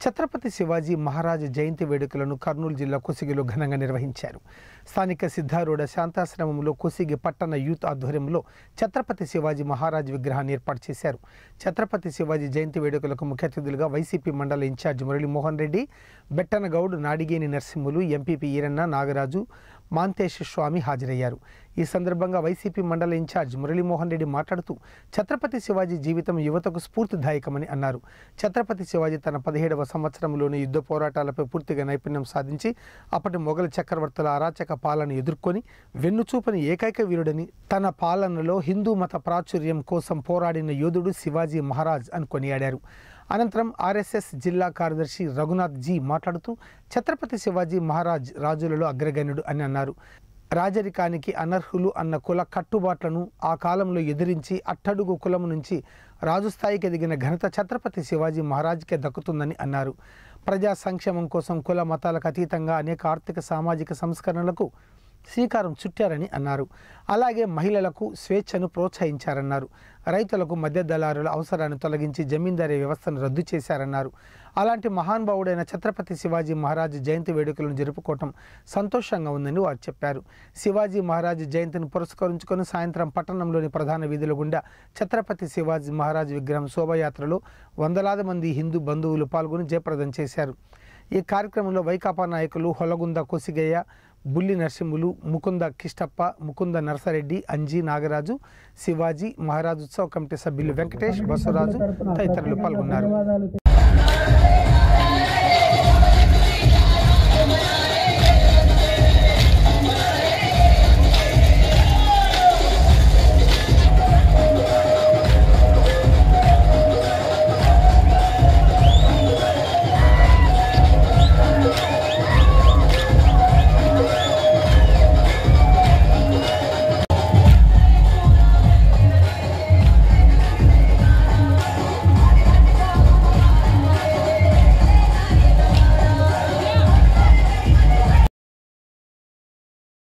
ఛత్రపతి శివాజీ మహారాజ్ జయంతి వేడుకలను కర్నూలు జిల్లా కొసిగిలో ఘనంగా నిర్వహించారు స్థానిక సిద్ధారూఢ శాంతాశ్రమంలో కొసిగి పట్టణ యూత్ ఆధ్వర్యంలో ఛత్రపతి శివాజీ మహారాజ్ విగ్రహాన్ని ఏర్పాటు చేశారు ఛత్రపతి శివాజీ జయంతి వేడుకలకు ముఖ్య అతిథులుగా వైసీపీ మండల ఇన్ఛార్జ్ మురళీమోహన్ రెడ్డి బెట్టనగౌడ్ నాడిగేని నరసింహులు ఎంపీపీ ఈరన్న నాగరాజు మాంతేశ స్వామి హాజరయ్యారు ఈ సందర్భంగా వైసీపీ మండల ఇన్ఛార్జ్ మురళీమోహన్ రెడ్డి మాట్లాడుతూ ఛత్రపతి శివాజీ జీవితం యువతకు స్ఫూర్తిదాయకమని అన్నారు ఛత్రపతి శివాజీ తన పదిహేడవ సంవత్సరంలోని యుద్ధ పోరాటాలపై పూర్తిగా నైపుణ్యం సాధించి అప్పటి మొఘల్ చక్రవర్తుల అరాచక పాలన ఎదుర్కొని వెన్నుచూపని ఏకైక వీరుడని తన పాలనలో హిందూ మత ప్రాచుర్యం కోసం పోరాడిన యోధుడు శివాజీ మహారాజ్ అని కొనియాడారు అనంతరం ఆర్ఎస్ఎస్ జిల్లా కార్యదర్శి రఘునాథ్ జీ మాట్లాడుతూ ఛత్రపతి శివాజీ మహారాజ్ రాజులలో అగ్రగణ్యుడు అని అన్నారు రాజరికానికి అనర్హులు అన్న కుల కట్టుబాట్లను ఆ కాలంలో ఎదిరించి అట్టడుగు కులము నుంచి రాజు స్థాయికి ఎదిగిన ఘనత ఛత్రపతి శివాజీ మహారాజ్కే దక్కుతుందని అన్నారు ప్రజా సంక్షేమం కోసం కుల మతాలకు అతీతంగా అనేక ఆర్థిక సామాజిక సంస్కరణలకు శ్రీకారం చుట్టారని అన్నారు అలాగే మహిళలకు స్వేచ్ఛను ప్రోత్సహించారన్నారు రైతులకు మధ్య దళారుల అవసరాన్ని తొలగించి జమీందారీ వ్యవస్థను రద్దు చేశారన్నారు అలాంటి మహానుభావుడైన ఛత్రపతి శివాజీ మహారాజ్ జయంతి వేడుకలను జరుపుకోవటం సంతోషంగా ఉందని వారు చెప్పారు శివాజీ మహారాజ్ జయంతిని పురస్కరించుకొని సాయంత్రం పట్టణంలోని ప్రధాన వీధుల గుండా ఛత్రపతి శివాజీ మహారాజ్ విగ్రహం శోభయాత్రలో వందలాది మంది హిందూ బంధువులు పాల్గొని జయప్రదం చేశారు ఈ కార్యక్రమంలో వైకాపా నాయకులు హొలగుంద కొసిగయ్య బుల్లి నరసింహులు ముకుంద కిష్టప్ప ముకుంద నరసరెడ్డి అంజీ నాగరాజు శివాజీ మహారాజ్ ఉత్సవ కమిటీ సభ్యులు వెంకటేష్ బసవరాజు తదితరులు పాల్గొన్నారు